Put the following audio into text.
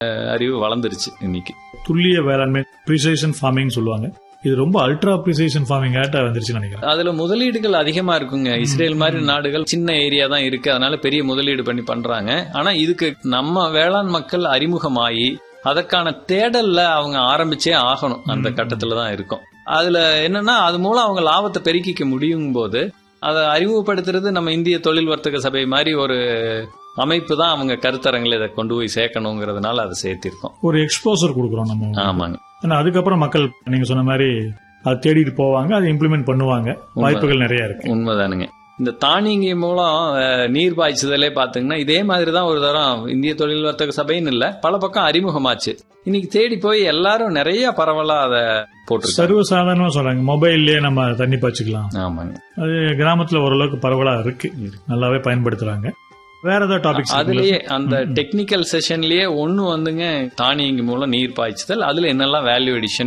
அறிவு வளர்ந்துருச்சு இன்னைக்கு துல்லிய வேளாண்மை ப்ரிசைஷன் ஃபார்மிங் சொல்லுவாங்க இது ரொம்ப அல்ட்ரா ப்ரிசைஷன் ஃபார்மிங் ஆட்டா வந்துருச்சுன்னு நினைக்கிறேன் அதுல முதலீடுகள் அதிகமா இருக்குங்க இஸ்ரேல் மாதிரி நாடுகள் சின்ன ஏரியா தான் இருக்கு அதனால பெரிய முதலீடு பண்ணி பண்றாங்க ஆனா இதுக்கு நம்ம வேளாண் மக்கள் அறிமுகமாயி அதற்கான தேடல்ல அவங்க ஆரம்பிச்சே ஆகணும் அந்த கட்டத்துல தான் இருக்கும் அதுல என்னன்னா அது மூலம் அவங்க லாபத்தை பெருக்கிக்க முடியும் போது அதை அறிமுகப்படுத்துறது நம்ம இந்திய தொழில் வர்த்தக சபை மாதிரி ஒரு அமைப்பு தான் அவங்க கருத்தரங்களை இதை கொண்டு போய் சேர்க்கணுங்கிறதுனால அதை சேர்த்திருக்கோம் ஒரு எக்ஸ்போசர் கொடுக்குறோம் நம்ம ஆமாங்க ஏன்னா அதுக்கப்புறம் மக்கள் நீங்க சொன்ன மாதிரி அதை தேடிட்டு போவாங்க அதை இம்ப்ளிமெண்ட் பண்ணுவாங்க வாய்ப்புகள் நிறைய இருக்கு உண்மைதானுங்க இந்த தானியங்கி மூலம் அஹ், நீர் பாய்ச்சுதலே பாத்தீங்கன்னா இதே மாதிரி தான் ஒரு தரம் இந்திய தொழில் வர்த்தக சபைன்னு இல்ல பல பக்கம் அறிமுகமாச்சு இன்னைக்கு தேடி போய் எல்லாரும் நிறைய பரவலா அதை போட்டிருக்காங்க சர்வசாதாரணமா சொல்றாங்க மொபைல்லயே நம்ம தண்ணி பாய்ச்சிக்கலாம் ஆமாங்க அது கிராமத்துல ஓரளவுக்கு பரவலா இருக்கு நல்லாவே பயன்படுத்துறாங்க வேற ஏதாவது டாபிக்ஸ் அதுலயே அந்த டெக்னிக்கல் செஷன்லயே ஒண்ணு வந்துங்க தானியங்கி மூலம் நீர் பாய்ச்சுதல் அதுல என்னெல்லாம் வேல்யூ எடிஷன்